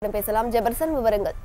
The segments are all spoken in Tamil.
பேசலாம் ஜெபர்சன் விவரங்கள்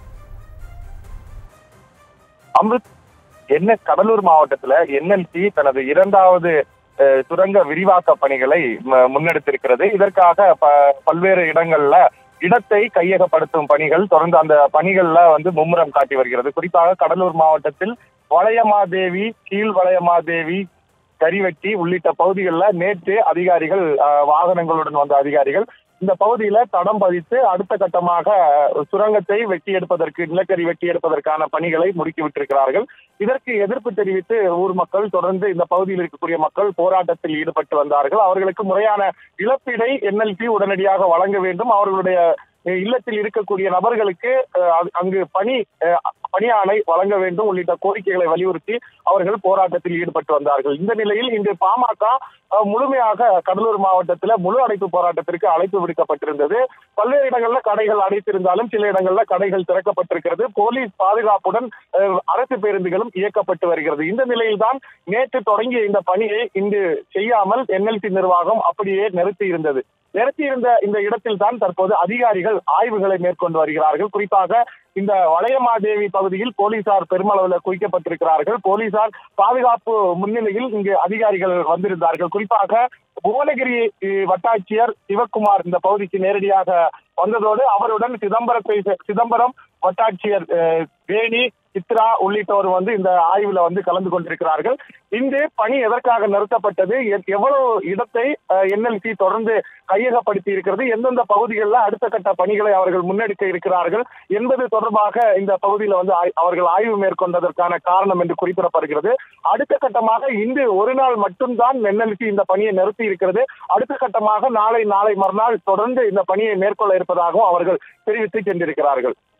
அமிர்த் என்ன கடலூர் மாவட்டத்துல என்எல்சி தனது இரண்டாவது அஹ், சுரங்க விரிவாக்க பணிகளை ம- முன்னெடுத்திருக்கிறது இதற்காக ப- பல்வேறு இடங்கள்ல இடத்தை கையகப்படுத்தும் பணிகள் தொடர்ந்து அந்த பணிகள்ல வந்து மும்முரம் காட்டி வருகிறது குறிப்பாக கடலூர் மாவட்டத்தில் வளையமாதேவி கீழ் வளையமாதேவி கரிவெட்டி உள்ளிட்ட பகுதிகளில் நேற்று அதிகாரிகள் அஹ், வாகனங்களுடன் வந்த அதிகாரிகள் இந்த பகுதியில தடம் பதித்து அடுத்த கட்டமாக சுரங்கத்தை வெட்டி எடுப்பதற்கு நிலக்கரி வெட்டி எடுப்பதற்கான பணிகளை முடுக்கி விட்டிருக்கிறார்கள் இதற்கு எதிர்ப்பு தெரிவித்து ஊர் மக்கள் தொடர்ந்து இந்த பகுதியில் இருக்கக்கூடிய மக்கள் போராட்டத்தில் ஈடுபட்டு வந்தார்கள் அவர்களுக்கு முறையான இழப்பீடை என்எல்பி உடனடியாக வழங்க வேண்டும் அவர்களுடைய அஹ், இல்லத்தில் இருக்கக்கூடிய நபர்களுக்கு அஹ், அங்கு- அங்கு பணி அஹ், பணியாணை வழங்க வேண்டும் உள்ளிட்ட கோரிக்கைகளை வலியுறுத்தி அவர்கள் போராட்டத்தில் ஈடுபட்டு வந்தார்கள் இந்த நிலையில் இன்று பாமக அஹ், முழுமையாக கடலூர் மாவட்டத்தில் முழு அடைப்பு போராட்டத்திற்கு அழைப்பு விடுக்கப்பட்டிருந்தது பல்வேறு இடங்கள்ல கடைகள் அடைத்திருந்தாலும் சில இடங்கள்ல கடைகள் திறக்கப்பட்டிருக்கிறது போலீஸ் பாதுகாப்புடன் அஹ், அரசு பேருந்துகளும் இயக்கப்பட்டு வருகிறது இந்த நிலையில்தான் நேற்று தொடங்கிய இந்த பணியை இன்று செய்யாமல் என்எல்சி நிர்வாகம் அப்படியே நிறுத்தி இருந்தது நிறுத்தி இருந்த இந்த இடத்தில் தான் தற்போது அதிகாரிகள் ஆய்வுகளை மேற்கொண்டு வருகிறார்கள் குறிப்பாக இந்த வளையமாதேவி பகுதியில் போலீசார் பெருமளவில் குவிக்கப்பட்டிருக்கிறார்கள் போலீசார் பாதுகாப்பு முன்னிலையில் இங்கு அதிகாரிகள் வந்திருந்தார்கள் குறிப்பாக புவனகிரி அஹ், வட்டாட்சியர் சிவக்குமார் இந்த பகுதிக்கு நேரடியாக வந்ததோடு அவருடன் சிதம்பரத்தை சே- சிதம்பரம் வட்டாட்சியர் அஹ், வேணி சித்ரா உள்ளிட்டோர் வந்து இந்த ஆய்வுல வந்து கலந்து கொண்டிருக்கிறார்கள் இந்த பணி எதற்காக நிறுத்தப்பட்டது எ- எவ்வளவு இடத்தை என்எல்சி தொடர்ந்து கையகப்படுத்தி இருக்கிறது எந்தெந்த பகுதிகளில் அடுத்த கட்ட பணிகளை அவர்கள் முன்னெடுக்க இருக்கிறார்கள் என்பது தொடர்பாக இந்த பகுதியில் வந்து ஆய்- அவர்கள் ஆய்வு மேற்கொண்டதற்கான காரணம் என்று குறிப்பிடப்படுகிறது அடுத்த கட்டமாக இன்று ஒரு நாள் மட்டும்தான் என்எல்சி இந்த பணியை நிறுத்தி இருக்கிறது அடுத்த கட்டமாக நாளை நாளை மறுநாள் தொடர்ந்து இந்த பணியை மேற்கொள்ள இருப்பதாகவும் அவர்கள் தெரிவித்து சென்றிருக்கிறார்கள்